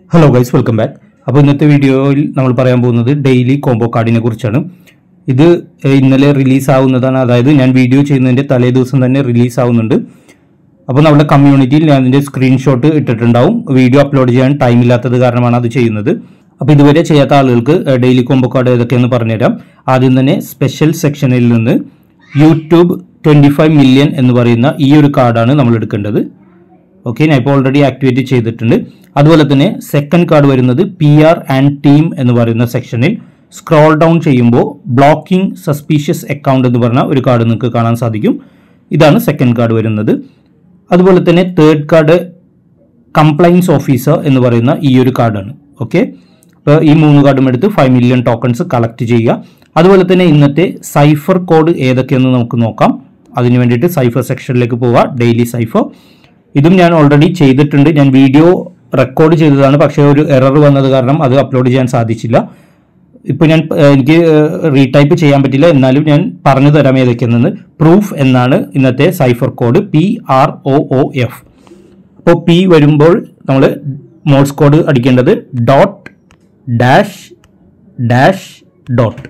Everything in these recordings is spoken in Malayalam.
ഹലോ ഗൈസ് വെൽക്കം ബാക്ക് അപ്പോൾ ഇന്നത്തെ വീഡിയോയിൽ നമ്മൾ പറയാൻ പോകുന്നത് ഡെയിലി കോംബോ കാർഡിനെ കുറിച്ചാണ് ഇത് ഏഹ്, ഇന്നലെ റിലീസ് ആവുന്നതാണ് അതായത് ഞാൻ വീഡിയോ ചെയ്യുന്നതിൻ്റെ തലേ ദിവസം തന്നെ റിലീസ് ആവുന്നുണ്ട് അപ്പോൾ നമ്മുടെ കമ്മ്യൂണിറ്റിയിൽ ഞാൻ അതിൻ്റെ സ്ക്രീൻഷോട്ട് ഇട്ടിട്ടുണ്ടാവും വീഡിയോ അപ്ലോഡ് ചെയ്യാൻ ടൈം ഇല്ലാത്തത് കാരണമാണ് അത് ചെയ്യുന്നത് അപ്പോൾ ഇതുവരെ ചെയ്യാത്ത ആളുകൾക്ക് ഡെയിലി കോംബോ കാർഡ് ഏതൊക്കെയെന്ന് പറഞ്ഞുതരാം ആദ്യം തന്നെ സ്പെഷ്യൽ സെക്ഷനിൽ നിന്ന് യൂട്യൂബ് ട്വൻറ്റി ഫൈവ് മില്യൺ എന്ന് പറയുന്ന ഈ ഒരു കാർഡാണ് നമ്മൾ എടുക്കേണ്ടത് ഓക്കെ ഞാൻ ഇപ്പോൾ ഓൾറെഡി ആക്ടിവേറ്റ് ചെയ്തിട്ടുണ്ട് അതുപോലെ തന്നെ സെക്കൻഡ് കാർഡ് വരുന്നത് പി ആർ ആൻഡ് ടീം എന്ന് പറയുന്ന സെക്ഷനിൽ സ്ക്രോൾ ഡൗൺ ചെയ്യുമ്പോൾ ബ്ലോക്കിംഗ് സസ്പീഷ്യസ് അക്കൗണ്ട് എന്ന് പറഞ്ഞ ഒരു കാർഡ് നിങ്ങൾക്ക് കാണാൻ സാധിക്കും ഇതാണ് സെക്കൻഡ് കാർഡ് വരുന്നത് അതുപോലെ തന്നെ തേർഡ് കാർഡ് കംപ്ലൈൻസ് ഓഫീസർ എന്ന് പറയുന്ന ഈ ഒരു കാർഡാണ് ഓക്കെ അപ്പോൾ ഈ മൂന്ന് കാർഡും എടുത്ത് ഫൈവ് മില്യൺ ടോക്കൺസ് കളക്ട് ചെയ്യുക അതുപോലെ തന്നെ ഇന്നത്തെ സൈഫർ കോഡ് ഏതൊക്കെയെന്ന് നമുക്ക് നോക്കാം അതിന് വേണ്ടിയിട്ട് സൈഫർ സെക്ഷനിലേക്ക് പോവുക ഡെയിലി സൈഫർ ഇതും ഞാൻ ഓൾറെഡി ചെയ്തിട്ടുണ്ട് ഞാൻ വീഡിയോ റെക്കോർഡ് ചെയ്തതാണ് പക്ഷേ ഒരു എറർ വന്നത് കാരണം അത് അപ്ലോഡ് ചെയ്യാൻ സാധിച്ചില്ല ഇപ്പോൾ ഞാൻ ഏഹ്, എനിക്ക് റീടൈപ്പ് ചെയ്യാൻ പറ്റില്ല എന്നാലും ഞാൻ പറഞ്ഞു തരാം ഏതൊക്കെയെന്ന് പ്രൂഫ് എന്നാണ് ഇന്നത്തെ cipher code P R O O F അപ്പോൾ പി വരുമ്പോൾ നമ്മൾ മോഡ്സ് കോഡ് അടിക്കേണ്ടത് dot dash dash dot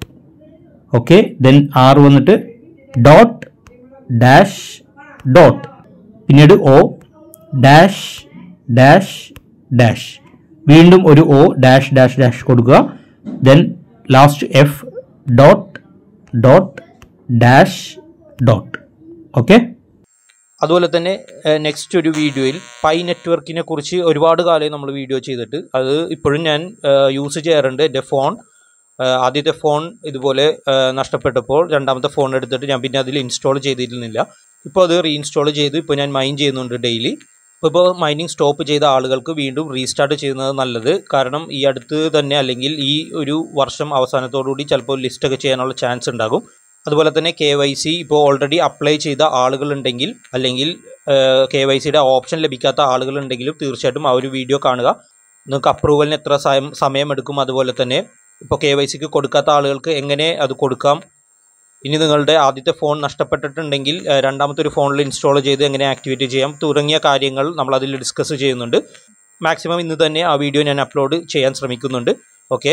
okay then R വന്നിട്ട് ഡോട്ട് ഡാഷ് ഡോട്ട് പിന്നീട് ഒ ഡാഷ് ഡാഷ് ഡാഷ് വീണ്ടും ഒരു ഒ ഡാഷ് ഡാഷ് ഡാഷ് കൊടുക്കുക then last F dot dot dash dot okay അതുപോലെ തന്നെ നെക്സ്റ്റ് ഒരു വീഡിയോയിൽ പൈ നെറ്റ്വർക്കിനെ കുറിച്ച് ഒരുപാട് കാലമായി നമ്മൾ വീഡിയോ ചെയ്തിട്ട് അത് ഇപ്പോഴും ഞാൻ യൂസ് ചെയ്യാറുണ്ട് എൻ്റെ ഫോൺ ആദ്യത്തെ ഫോൺ ഇതുപോലെ ആ, നഷ്ടപ്പെട്ടപ്പോൾ രണ്ടാമത്തെ ഫോൺ എടുത്തിട്ട് ഞാൻ പിന്നെ അതിൽ ഇൻസ്റ്റാൾ ചെയ്തിരുന്നില്ല ഇപ്പോൾ അത് റീഇൻസ്റ്റാൾ ചെയ്ത് ഇപ്പോൾ ഞാൻ മൈൻ ചെയ്യുന്നുണ്ട് ഡെയിലി ഇപ്പോൾ ഇപ്പോൾ മൈനിങ് സ്റ്റോപ്പ് ചെയ്ത ആളുകൾക്ക് വീണ്ടും റീസ്റ്റാർട്ട് ചെയ്യുന്നത് നല്ലത് കാരണം ഈ അടുത്ത് തന്നെ അല്ലെങ്കിൽ ഈ ഒരു വർഷം അവസാനത്തോടുകൂടി ചിലപ്പോൾ ലിസ്റ്റൊക്കെ ചെയ്യാനുള്ള ചാൻസ് ഉണ്ടാകും അതുപോലെ തന്നെ കെ വൈ സി ഇപ്പോൾ ഓൾറെഡി അപ്ലൈ ചെയ്ത ആളുകളുണ്ടെങ്കിൽ അല്ലെങ്കിൽ കെ വൈ സിയുടെ ഓപ്ഷൻ ലഭിക്കാത്ത ആളുകളുണ്ടെങ്കിലും തീർച്ചയായിട്ടും ആ ഒരു വീഡിയോ കാണുക നിങ്ങൾക്ക് അപ്രൂവലിന് എത്ര സമയം സമയമെടുക്കും അതുപോലെ തന്നെ ഇപ്പോൾ കെ വൈ സിക്ക് കൊടുക്കാത്ത ആളുകൾക്ക് എങ്ങനെ അത് കൊടുക്കാം ഇനി നിങ്ങളുടെ ആദ്യത്തെ ഫോൺ നഷ്ടപ്പെട്ടിട്ടുണ്ടെങ്കിൽ ഏഹ്, രണ്ടാമത്തെ ഒരു ഫോണിൽ ഇൻസ്റ്റാൾ ചെയ്ത് എങ്ങനെ ആക്ടിവേറ്റ് ചെയ്യാം തുടങ്ങിയ കാര്യങ്ങൾ നമ്മൾ അതിൽ ഡിസ്കസ് ചെയ്യുന്നുണ്ട് മാക്സിമം ഇന്ന് തന്നെ ആ വീഡിയോ ഞാൻ അപ്ലോഡ് ചെയ്യാൻ ശ്രമിക്കുന്നുണ്ട് ഓക്കെ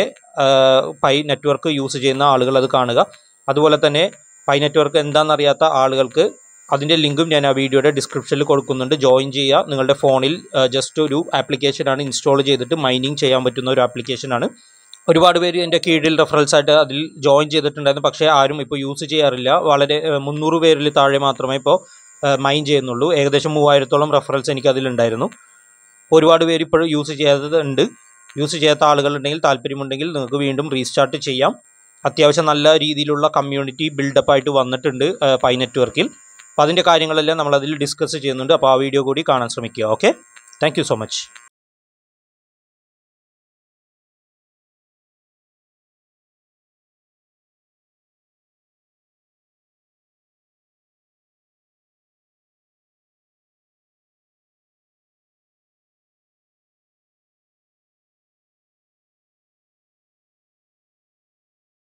പൈ നെറ്റ്വർക്ക് യൂസ് ചെയ്യുന്ന ആളുകൾ അത് കാണുക അതുപോലെ തന്നെ പൈ നെറ്റ്വർക്ക് എന്താണെന്നറിയാത്ത ആളുകൾക്ക് അതിൻ്റെ ലിങ്കും ഞാൻ ആ വീഡിയോയുടെ ഡിസ്ക്രിപ്ഷനിൽ കൊടുക്കുന്നുണ്ട് ജോയിൻ ചെയ്യുക നിങ്ങളുടെ ഫോണിൽ ജസ്റ്റ് ഒരു ആപ്ലിക്കേഷനാണ് ഇൻസ്റ്റാൾ ചെയ്തിട്ട് മൈനിങ് ചെയ്യാൻ പറ്റുന്ന ഒരു ആപ്ലിക്കേഷനാണ് ഒരുപാട് പേര് എൻ്റെ കീഴിൽ റെഫറൻസ് ആയിട്ട് അതിൽ ജോയിൻ ചെയ്തിട്ടുണ്ടായിരുന്നു പക്ഷേ ആരും ഇപ്പോൾ യൂസ് ചെയ്യാറില്ല വളരെ ഏഹ്, മുന്നൂറ് പേരിൽ താഴെ മാത്രമേ ഇപ്പോൾ മൈൻ ചെയ്യുന്നുള്ളൂ ഏകദേശം മൂവായിരത്തോളം റെഫറൻസ് എനിക്ക് അതിലുണ്ടായിരുന്നു ഒരുപാട് പേര് ഇപ്പോഴും യൂസ് ചെയ്യാത്തതുണ്ട് യൂസ് ചെയ്യാത്ത ആളുകളുണ്ടെങ്കിൽ താല്പര്യമുണ്ടെങ്കിൽ നിങ്ങൾക്ക് വീണ്ടും റീസ്റ്റാർട്ട് ചെയ്യാം അത്യാവശ്യം നല്ല രീതിയിലുള്ള കമ്മ്യൂണിറ്റി ബിൽഡപ്പ് ആയിട്ട് വന്നിട്ടുണ്ട് ഏഹ്, പൈ നെറ്റ്വർക്കിൽ അപ്പോൾ അതിൻ്റെ കാര്യങ്ങളെല്ലാം നമ്മൾ അതിൽ ഡിസ്കസ് ചെയ്യുന്നുണ്ട് അപ്പോൾ ആ വീഡിയോ കൂടി കാണാൻ ശ്രമിക്കുക okay thank you so much